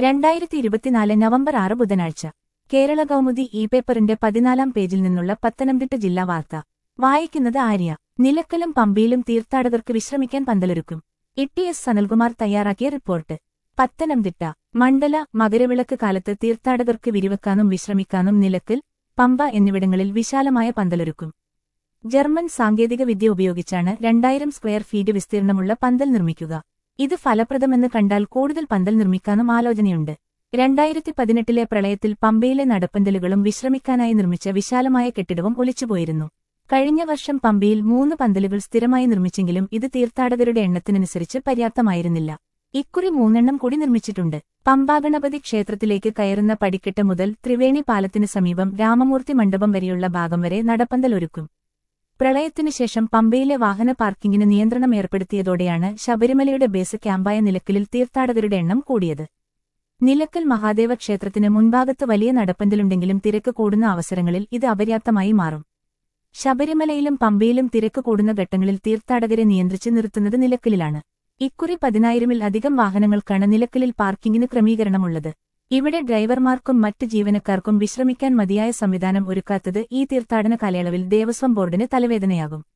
രണ്ടായിരത്തി ഇരുപത്തിനാല് നവംബർ ആറ് ബുധനാഴ്ച കേരള കൗമുദി ഇ പേപ്പറിന്റെ പതിനാലാം പേജിൽ നിന്നുള്ള പത്തനംതിട്ട ജില്ലാ വാർത്ത വായിക്കുന്നത് ആര്യ നിലക്കലും പമ്പയിലും തീർത്ഥാടകർക്ക് വിശ്രമിക്കാൻ പന്തലൊരുക്കും ഇ എസ് സനൽകുമാർ തയ്യാറാക്കിയ റിപ്പോർട്ട് പത്തനംതിട്ട മണ്ഡല മകരവിളക്ക് കാലത്ത് തീർത്ഥാടകർക്ക് വിരിവെക്കാനും വിശ്രമിക്കാനും നിലക്കൽ പമ്പ എന്നിവിടങ്ങളിൽ വിശാലമായ പന്തലൊരുക്കും ജർമ്മൻ സാങ്കേതിക വിദ്യ ഉപയോഗിച്ചാണ് രണ്ടായിരം സ്ക്വയർ ഫീറ്റ് വിസ്തീർണമുള്ള പന്തൽ നിർമ്മിക്കുക ഇത് ഫലപ്രദമെന്ന് കണ്ടാൽ കൂടുതൽ പന്തൽ നിർമ്മിക്കാനും ആലോചനയുണ്ട് രണ്ടായിരത്തി പതിനെട്ടിലെ പ്രളയത്തിൽ പമ്പയിലെ നടപ്പന്തലുകളും വിശ്രമിക്കാനായി നിർമ്മിച്ച വിശാലമായ കെട്ടിടവും ഒലിച്ചുപോയിരുന്നു കഴിഞ്ഞ വർഷം പമ്പയിൽ മൂന്ന് പന്തലുകൾ സ്ഥിരമായി നിർമ്മിച്ചെങ്കിലും ഇത് തീർത്ഥാടകരുടെ എണ്ണത്തിനനുസരിച്ച് പര്യാപ്തമായിരുന്നില്ല ഇക്കുറി മൂന്നെണ്ണം കൂടി നിർമ്മിച്ചിട്ടുണ്ട് പമ്പാഗണപതി ക്ഷേത്രത്തിലേക്ക് കയറുന്ന പടിക്കെട്ട് മുതൽ ത്രിവേണി പാലത്തിന് സമീപം രാമമൂർത്തി മണ്ഡപം വരെയുള്ള ഭാഗം വരെ നടപ്പന്തൽ ഒരുക്കും പ്രളയത്തിനു ശേഷം പമ്പയിലെ വാഹന പാർക്കിംഗിന് നിയന്ത്രണം ഏർപ്പെടുത്തിയതോടെയാണ് ശബരിമലയുടെ ബേസ് ക്യാമ്പായ നിലക്കലിൽ തീർത്ഥാടകരുടെ എണ്ണം കൂടിയത് നിലക്കൽ മഹാദേവ ക്ഷേത്രത്തിന് മുൻഭാഗത്ത് വലിയ നടപ്പന്തലുണ്ടെങ്കിലും തിരക്ക് കൂടുന്ന അവസരങ്ങളിൽ ഇത് അപര്യാപ്തമായി മാറും ശബരിമലയിലും പമ്പയിലും തിരക്ക് കൂടുന്ന ഘട്ടങ്ങളിൽ തീർത്ഥാടകരെ നിയന്ത്രിച്ച് നിർത്തുന്നത് നിലക്കലിലാണ് ഇക്കുറി പതിനായിരമിൽ അധികം വാഹനങ്ങൾക്കാണ് നിലക്കലിൽ പാർക്കിംഗിന് ക്രമീകരണമുള്ളത് ഇവിടെ ഡ്രൈവർമാർക്കും മറ്റ് ജീവനക്കാർക്കും വിശ്രമിക്കാൻ മതിയായ സംവിധാനം ഒരുക്കാത്തത് ഈ തീർത്ഥാടന കാലയളവിൽ ദേവസ്വം ബോർഡിന് തലവേദനയാകും